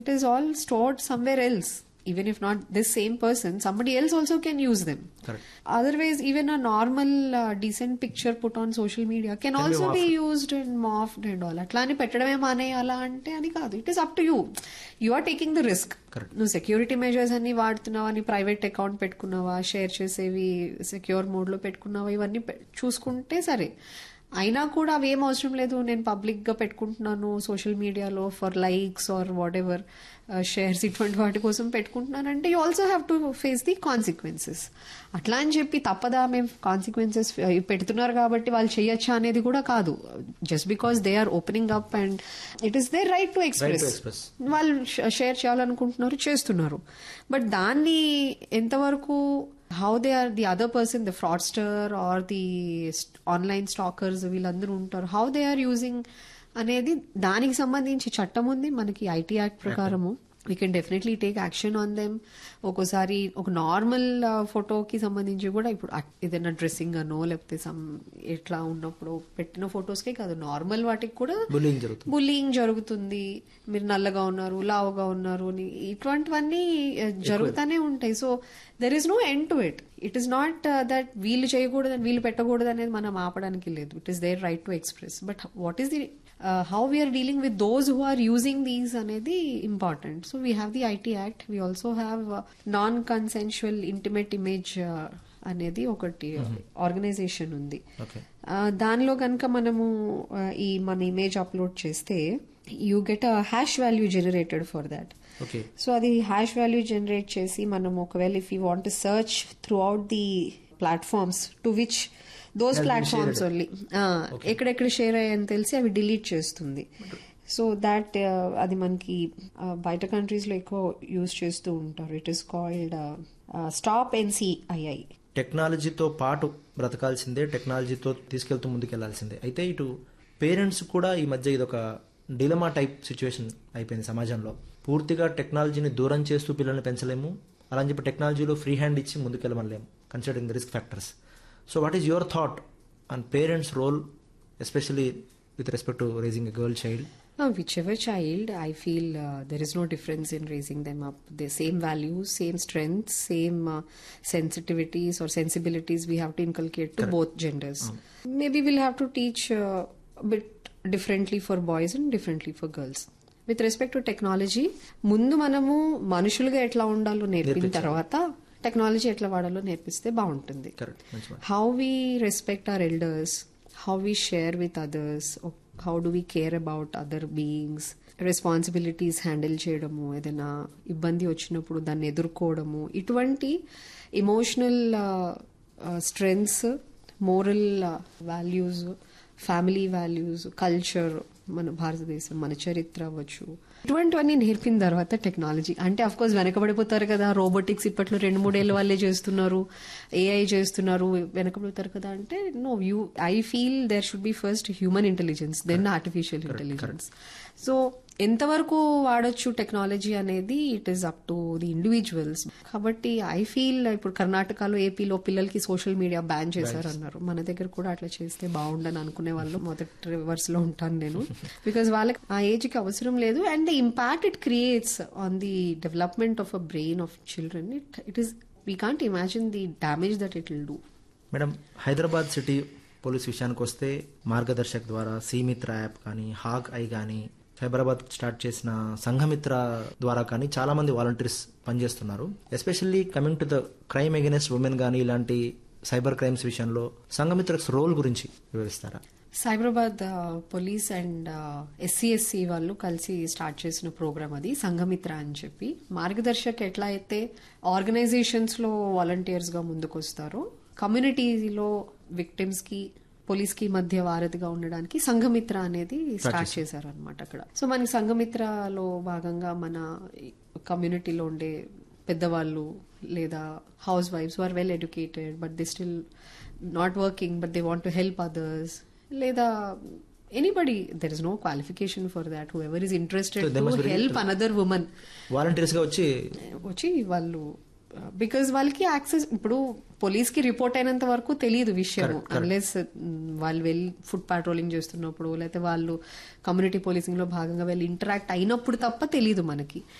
It is all stored somewhere else. Even if not this same person, somebody else also can use them. Correct. Otherwise, even a normal uh, decent picture put on social media can, Can be also be, morphed. used and morphed and all. అట్లా అని పెట్టడమే మానేయాలా అంటే అని కాదు it is up to you you are taking the risk Correct. నువ్వు security measures అన్ని వాడుతున్నావా నీ ప్రైవేట్ అకౌంట్ పెట్టుకున్నావా షేర్ చేసేవి సెక్యూర్ మోడ్ లో పెట్టుకున్నావా ఇవన్నీ పె- చూసుకుంటే సరే అయినా కూడా అవి ఏం అవసరం లేదు నేను పబ్లిక్ గా పెట్టుకుంటున్నాను సోషల్ మీడియాలో for likes or whatever shares ఇటువంటి వాటి కోసం పెట్టుకుంటున్నానంటే you also have to face the consequences అట్లా అని చెప్పి తప్పదా మేము కాన్సిక్వెన్సెస్ పెడుతున్నారు కాబట్టి వాళ్ళు చేయొచ్చా అనేది కూడా కాదు just because they are opening up and it is their right to express express. వాళ్ళు షేర్ చేయాలనుకుంటున్నారు చేస్తున్నారు బట్ దాన్ని ఎంతవరకు how they are the other person the fraudster or the online stalkers వీళ్ళందరూ ఉంటారు హౌ దే ఆర్ యూజింగ్ అనేది దానికి సంబంధించి చట్టం ఉంది మనకి ఐటీ యాక్ట్ ప్రకారము we can definitely take action on them ఒక్కోసారి ఒక నార్మల్ ఫోటోకి సంబంధించి కూడా ఇప్పుడు అట్- ఏదైనా డ్రెస్సింగ్ అనో లేకపోతే సమ్ ఎట్లా ఉన్నప్పుడు పెట్టిన ఫొటోస్కే కాదు నార్మల్ వాటికి కూడా Bullying జరుగుతుంది. బుల్లింగ్ జరుగుతుంది మీరు నల్లగా ఉన్నారు లావుగా ఉన్నారు అని ఇటువంటివన్నీ ఆ, జరుగుతూనే ఉంటాయి so there is no end to it it is not that వీళ్ళు చేయకూడదని వీళ్ళు పెట్టకూడదు అనేది మనం ఆపడానికి లేదు it is their right to express but what is the how we are dealing with those who are using these అనేది important so we have the IT act we also have non consensual intimate image అనేది ఒకటి organisation ఉంది okay ఆ, దానిలో కనుక మనము ఆ, ఈ మన ఇమేజ్ అప్లోడ్ చేస్తే you get a hash value generated for that okay so అది హ్యాష్ వాల్యూ జనరేట్ చేసి మనం ఒకవేళ if you want search through out the platforms to which those Has been platforms shared. Only ఎక్కడెక్కడ share అయ్యాయని తెలిసి అవి delete చేస్తుంది so that అది మనకి ఆ, బయట కంట్రీస్ లో ఎక్కువ యూజ్ చేస్తూ ఉంటారు it is called stop NCII టెక్నాలజీతో పాటు బ్రతకాల్సిందే టెక్నాలజీతో తీసుకెళ్తూ ముందుకెళ్లాల్సిందే అయితే ఇటు పేరెంట్స్ కూడా ఈ మధ్య ఇదొక డిలమా టైప్ సిచ్యువేషన్ అయిపోయింది సమాజంలో పూర్తిగా టెక్నాలజీని దూరం చేస్తూ పిల్లల్ని పెంచలేము అలా అని చెప్పి టెక్నాలజీలో ఫ్రీ హ్యాండ్ ఇచ్చి ముందుకెళ్ళమనలేము considering the risk factors so what is your thought on parents role especially with respect to raising a girl child Uh, whichever child, I feel uh, there is no difference in raising them up. The same values, same strengths, same uh, sensitivities or sensibilities we have to inculcate to both genders. Maybe we'll have to teach uh, a bit differently for boys and differently for girls. With respect to technology ముందు మనము మనుషులుగా ఎట్లా ఉండాలో నేర్పిన నేర్పించాలి. తర్వాత technology ఎట్లా వాడాలో నేర్పిస్తే బాగుంటుంది కరెక్ట్ మంచి మాట how we respect our elders, how we share with others, or how do we care about other beings, responsibilities handle చేయడము ఏదైనా ఇబ్బంది వచ్చినప్పుడు దాన్ని ఎదుర్కోవడము ఇటువంటి emotional strengths moral values family values culture మన భారతదేశం మన చరిత్ర అవ్వచ్చు ఇటువంటివన్నీ నేర్పిన తర్వాత టెక్నాలజీ అంటే అఫ్ కోర్స్ వెనకబడిపోతారు కదా రోబోటిక్స్ ఇప్పట్లో రెండు మూడేళ్ల వాళ్ళే చేస్తున్నారు ఏఐ చేస్తున్నారు వెనకబడిపోతారు కదా అంటే no you I feel there should be first human intelligence then artificial intelligence so ఎంతవరకు వాడొచ్చు టెక్నాలజీ అనేది it is up to the individuals కాబట్టి ఐ ఫీల్ ఇప్పుడు కర్ణాటకలో ఏపీలో పిల్లలకి సోషల్ మీడియా బ్యాన్ చేశారు అన్నారు మన దగ్గర కూడా అట్లా చేస్తే బాగుండని అనుకునే వాళ్ళు మొదటి రివర్స్ లో ఉంటాను నేను బికాస్ వాళ్ళకి ఆ ఏజ్ కి అవసరం లేదు and the impact it creates on the development of a brain of children it it is we can't imagine the damage that it will do madam Hyderabad city police విషయానికి వస్తే మార్గదర్శక్ ద్వారా సీమిత్ర యాప్ కానీ హాగ్ ఐ కానీ హైదరాబాద్ స్టార్ట్ చేసిన సంఘమిత్ర ద్వారా కానీ చాలా మంది వాలంటీర్స్ పనిచేస్తున్నారు especially coming to the crime against women కానీ ఇలాంటి సైబర్ క్రైమ్స్ విషయంలో సంఘమిత్రస్ రోల్ గురించి వివరిస్తారా సైబరాబాద్ పోలీస్ అండ్ ఎస్సీఎస్సి వాళ్ళు కలిసి స్టార్ట్ చేసిన ప్రోగ్రామ్ అది సంఘమిత్ర అని చెప్పి మార్గదర్శక్ ఎట్లా అయితే ఆర్గనైజేషన్స్ లో వాలంటీర్స్ గా ముందుకు వస్తారో కమ్యూనిటీలో విక్టిమ్స్ కి పోలీస్ కి మధ్య వారధిగా ఉండడానికి సంఘమిత్ర అనేది స్టార్ట్ చేశారు అనమాట అక్కడ సో మనకి సంఘమిత్రలో భాగంగా మన కమ్యూనిటీలో ఉండే పెద్దవాళ్ళు లేదా హౌస్ వైఫ్స్ are well educated but they still not working but they want to help others లేదా anybody there is no qualification for that whoever is interested So they must to be help another women volunteers గా వచ్చి వచ్చి వాళ్ళు because వాళ్ళకి access ఇప్పుడు police కి report అయినంత వరకు తెలియదు విషయం అన్లెస్ వాళ్ళు వెళ్ళి ఫుడ్ పాట్రోలింగ్ చేస్తున్నప్పుడు లేకపోతే వాళ్ళు కమ్యూనిటీ పోలీసింగ్ లో భాగంగా వెళ్ళి ఇంటరాక్ట్ అయినప్పుడు తప్ప తెలియదు మనకి